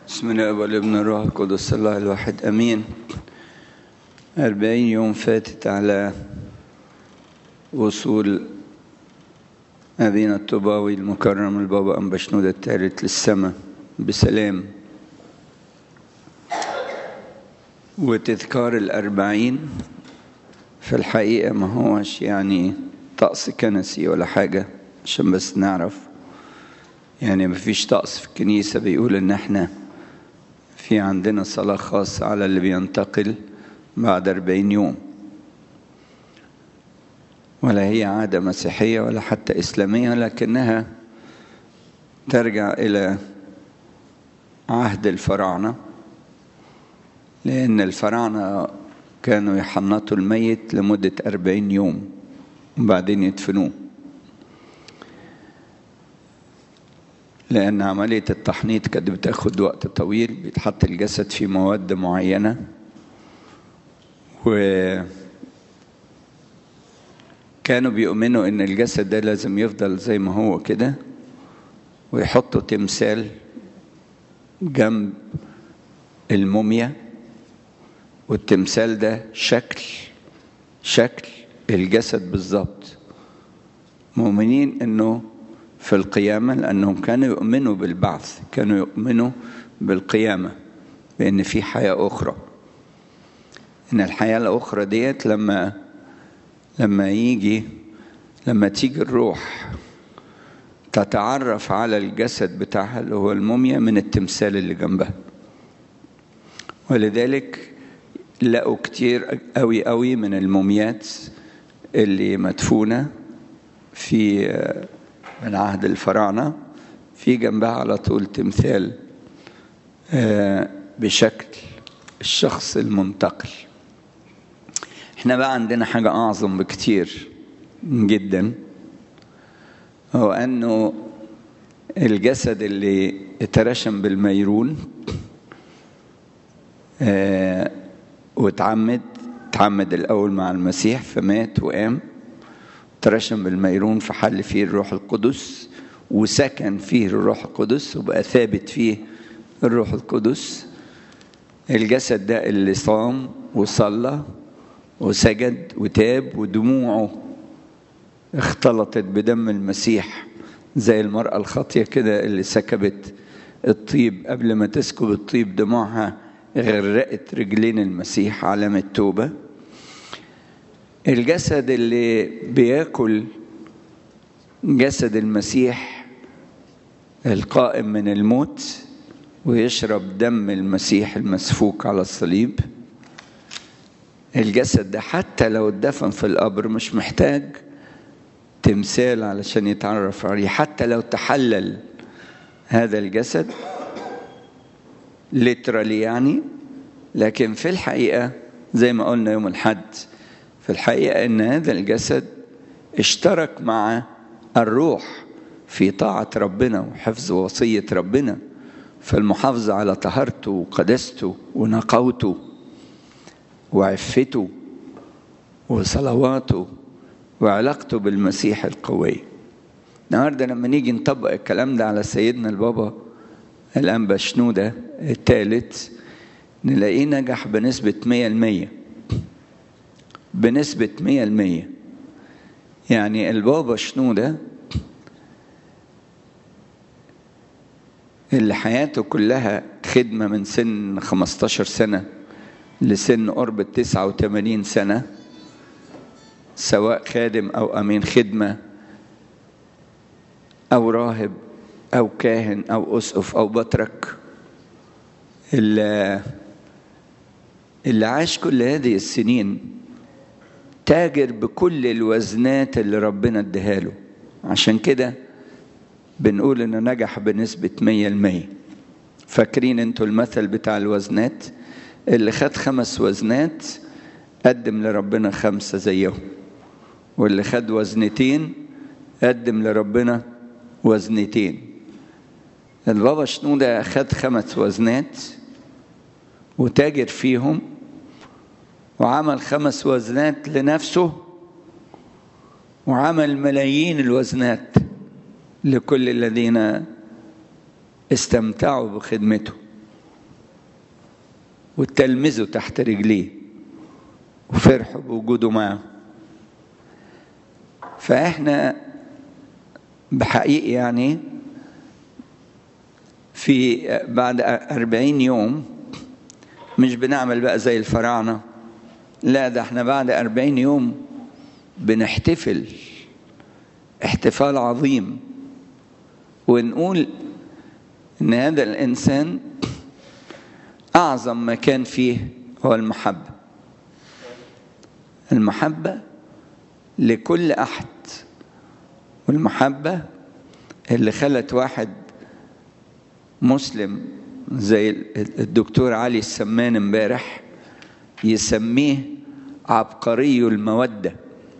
بسم الله والابن الروح القدس الله الواحد امين أربعين يوم فاتت على وصول أبينا الطباوي المكرم البابا أم بشنود الثالث للسماء بسلام وتذكار الأربعين في الحقيقة ما هوش يعني طقس كنسي ولا حاجة عشان بس نعرف يعني ما فيش طقس في الكنيسة بيقول إن إحنا في عندنا صلاة خاصة على اللي بينتقل بعد أربعين يوم ولا هي عادة مسيحية ولا حتى إسلامية لكنها ترجع إلى عهد الفراعنة لأن الفراعنة كانوا يحنطوا الميت لمدة أربعين يوم وبعدين يدفنوه لأن عملية التحنيط كانت بتاخد وقت طويل بيتحط الجسد في مواد معينة و كانوا بيؤمنوا إن الجسد ده لازم يفضل زي ما هو كده ويحطوا تمثال جنب الموميا والتمثال ده شكل شكل الجسد بالظبط مؤمنين انه في القيامة لأنهم كانوا يؤمنوا بالبعث كانوا يؤمنوا بالقيامة بأن في حياة أخرى إن الحياة الأخرى ديت لما لما يجي لما تيجي الروح تتعرف على الجسد بتاعها اللي هو الموميا من التمثال اللي جنبها ولذلك لقوا كتير قوي قوي من الموميات اللي مدفونة في من عهد الفراعنة في جنبها على طول تمثال بشكل الشخص المنتقل احنا بقى عندنا حاجة أعظم بكتير جدا هو أنه الجسد اللي اترشم بالميرون اه واتعمد اتعمد الأول مع المسيح فمات وقام ترشم بالميرون فحل فيه الروح القدس وسكن فيه الروح القدس وبقى ثابت فيه الروح القدس الجسد ده اللي صام وصلى وسجد وتاب ودموعه اختلطت بدم المسيح زي المرأة الخاطية كده اللي سكبت الطيب قبل ما تسكب الطيب دموعها غرقت رجلين المسيح علامة توبة الجسد اللي بياكل جسد المسيح القائم من الموت ويشرب دم المسيح المسفوك على الصليب الجسد ده حتى لو اتدفن في القبر مش محتاج تمثال علشان يتعرف عليه حتى لو تحلل هذا الجسد ليترالي يعني لكن في الحقيقة زي ما قلنا يوم الحد في الحقيقة أن هذا الجسد اشترك مع الروح في طاعة ربنا وحفظ وصية ربنا في المحافظة على طهارته وقدسته ونقاوته وعفته وصلواته وعلاقته بالمسيح القوية النهارده لما نيجي نطبق الكلام ده على سيدنا البابا الأنبا شنودة الثالث نلاقيه نجح بنسبة مية المية بنسبة مية المية يعني البابا شنودة اللي حياته كلها خدمة من سن 15 سنة لسن قرب التسعة وثمانين سنة سواء خادم أو أمين خدمة أو راهب أو كاهن أو أسقف أو بطرك اللي, اللي عاش كل هذه السنين تاجر بكل الوزنات اللي ربنا اداها له عشان كده بنقول انه نجح بنسبة مية المية فاكرين انتوا المثل بتاع الوزنات اللي خد خمس وزنات قدم لربنا خمسة زيهم واللي خد وزنتين قدم لربنا وزنتين البابا شنودة خد خمس وزنات وتاجر فيهم وعمل خمس وزنات لنفسه وعمل ملايين الوزنات لكل الذين استمتعوا بخدمته وتلمذوا تحت رجليه وفرحوا بوجوده معه فاحنا بحقيقي يعني في بعد أربعين يوم مش بنعمل بقى زي الفراعنة لا ده احنا بعد أربعين يوم بنحتفل احتفال عظيم ونقول ان هذا الانسان اعظم ما كان فيه هو المحبه المحبه لكل احد والمحبه اللي خلت واحد مسلم زي الدكتور علي السمان امبارح يسميه عبقري الموده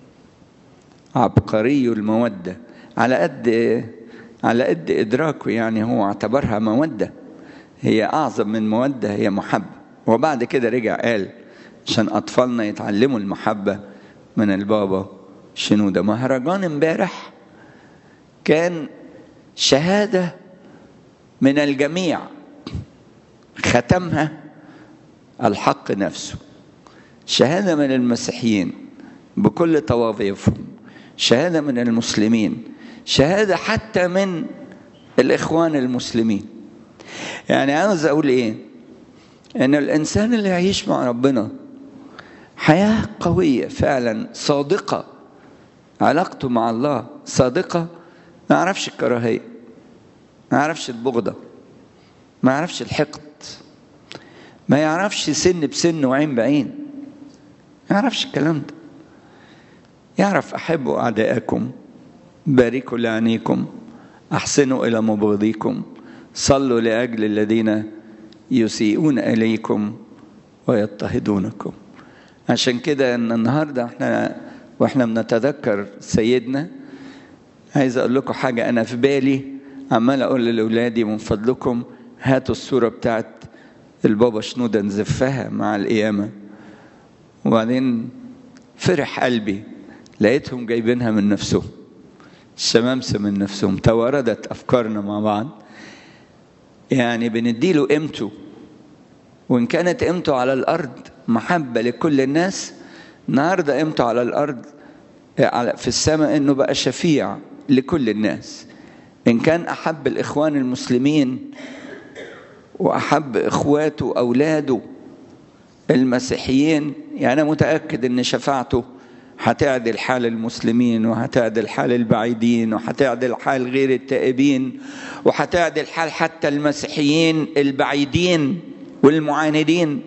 عبقري الموده على قد على قد إدراكه يعني هو اعتبرها مودة هي أعظم من مودة هي محبة وبعد كده رجع قال عشان أطفالنا يتعلموا المحبة من البابا شنودة مهرجان امبارح كان شهادة من الجميع ختمها الحق نفسه شهادة من المسيحيين بكل طوائفهم شهادة من المسلمين شهادة حتى من الإخوان المسلمين يعني عاوز أقول إيه إن الإنسان اللي يعيش مع ربنا حياة قوية فعلا صادقة علاقته مع الله صادقة ما يعرفش الكراهية ما يعرفش البغضة ما يعرفش الحقد ما يعرفش سن بسن وعين بعين ما يعرفش الكلام ده يعرف أحبوا أعداءكم باركوا لعينيكم احسنوا الى مبغضيكم صلوا لاجل الذين يسيئون اليكم ويضطهدونكم عشان كده ان النهارده احنا واحنا بنتذكر سيدنا عايز اقول لكم حاجه انا في بالي عمال اقول لاولادي من فضلكم هاتوا الصوره بتاعت البابا شنوده نزفها مع القيامه وبعدين فرح قلبي لقيتهم جايبينها من نفسهم الشمامسة من نفسهم تواردت أفكارنا مع بعض يعني بنديله قيمته وإن كانت قيمته على الأرض محبة لكل الناس النهاردة قيمته على الأرض في السماء إنه بقى شفيع لكل الناس إن كان أحب الإخوان المسلمين وأحب إخواته أولاده المسيحيين يعني أنا متأكد إن شفاعته هتعدل حال المسلمين وهتعدل حال البعيدين وهتعدل حال غير التائبين وهتعدل حال حتى المسيحيين البعيدين والمعاندين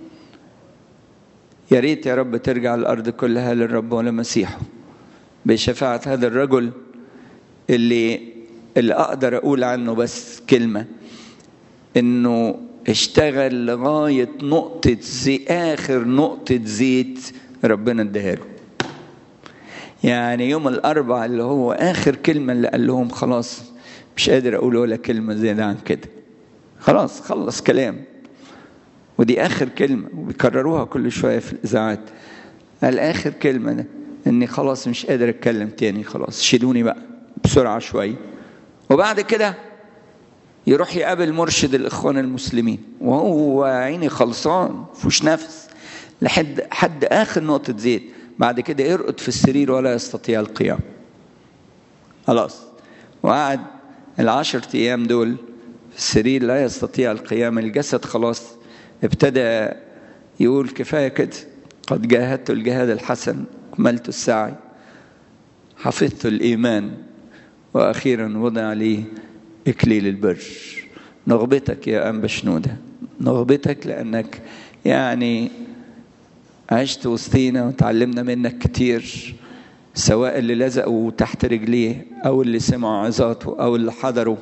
يا ريت يا رب ترجع الارض كلها للرب ولمسيحه بشفاعه هذا الرجل اللي اللي اقدر اقول عنه بس كلمه انه اشتغل لغايه نقطه زي اخر نقطه زيت ربنا اداها له يعني يوم الأربع اللي هو آخر كلمة اللي قال لهم خلاص مش قادر أقول ولا كلمة زيادة عن كده خلاص خلص كلام ودي آخر كلمة وبيكرروها كل شوية في الإذاعات قال آخر كلمة ده إني خلاص مش قادر أتكلم تاني خلاص شيلوني بقى بسرعة شوية وبعد كده يروح يقابل مرشد الإخوان المسلمين وهو عيني خلصان فوش نفس لحد حد آخر نقطة زيت بعد كده يرقد في السرير ولا يستطيع القيام خلاص وقعد العشر أيام دول في السرير لا يستطيع القيام الجسد خلاص ابتدى يقول كفاية كده قد جاهدت الجهاد الحسن كملت السعي حفظت الإيمان وأخيرا وضع لي إكليل البر نغبتك يا أنبا شنودة نغبتك لأنك يعني عشت وسطينا وتعلمنا منك كتير سواء اللي لزقوا تحت رجليه أو اللي سمعوا عظاته أو اللي حضروا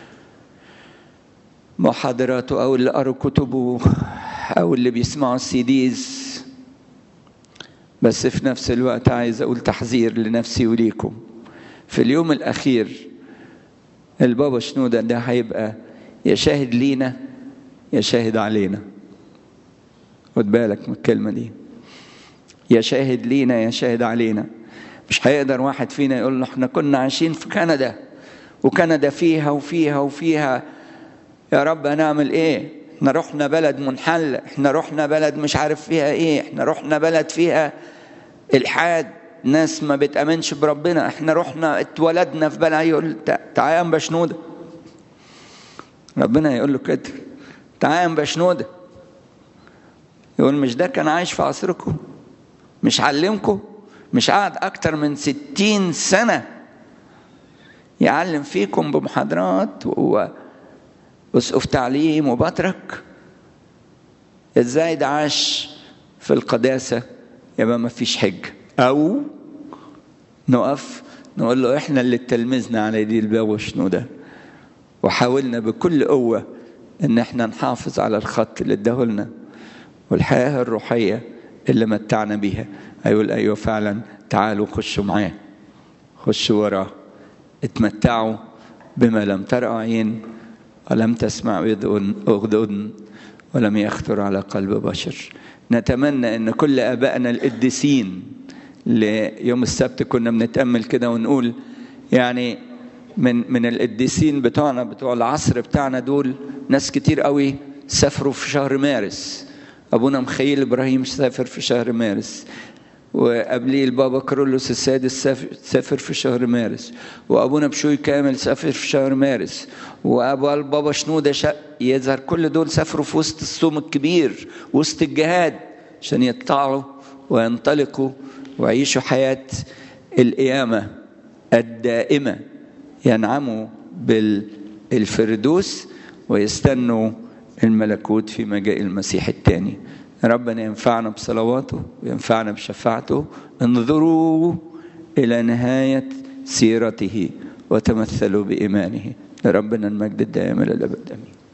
محاضراته أو اللي قروا كتبه أو اللي بيسمعوا السيديز بس في نفس الوقت عايز أقول تحذير لنفسي وليكم في اليوم الأخير البابا شنودة ده هيبقى يا شاهد لينا يا شاهد علينا خد بالك من الكلمة دي يا شاهد لينا يا شاهد علينا مش هيقدر واحد فينا يقول له احنا كنا عايشين في كندا وكندا فيها وفيها وفيها يا رب هنعمل ايه احنا رحنا بلد منحل احنا رحنا بلد مش عارف فيها ايه احنا رحنا بلد فيها الحاد ناس ما بتأمنش بربنا احنا رحنا اتولدنا في بلد يقول تعالى يا بشنودة ربنا يقول له كده تعالى يا بشنودة يقول مش ده كان عايش في عصركم مش علمكم مش قعد أكتر من ستين سنة يعلم فيكم بمحاضرات وأسقف تعليم وبترك ازاي ده عاش في القداسة يبقى ما فيش حجة أو نقف نقول له احنا اللي تلمذنا على دي الباب وشنو ده وحاولنا بكل قوة ان احنا نحافظ على الخط اللي اداهولنا والحياة الروحية اللي متعنا بيها أيقول أيوة فعلا تعالوا خشوا معاه خشوا وراه اتمتعوا بما لم ترى عين ولم تسمع أذن ولم يخطر على قلب بشر نتمنى أن كل آبائنا القديسين ليوم السبت كنا بنتأمل كده ونقول يعني من من القديسين بتوعنا بتوع العصر بتاعنا دول ناس كتير قوي سافروا في شهر مارس ابونا مخيل ابراهيم سافر في شهر مارس وقبليه البابا كارولوس السادس سافر في شهر مارس وابونا بشوي كامل سافر في شهر مارس وابو البابا شنوده شق يظهر كل دول سافروا في وسط الصوم الكبير وسط الجهاد عشان يطلعوا وينطلقوا ويعيشوا حياه القيامه الدائمه ينعموا بالفردوس ويستنوا الملكوت في مجاء المسيح الثاني ربنا ينفعنا بصلواته وينفعنا بشفاعته انظروا إلى نهاية سيرته وتمثلوا بإيمانه لربنا المجد الدائم إلى الأبد آمين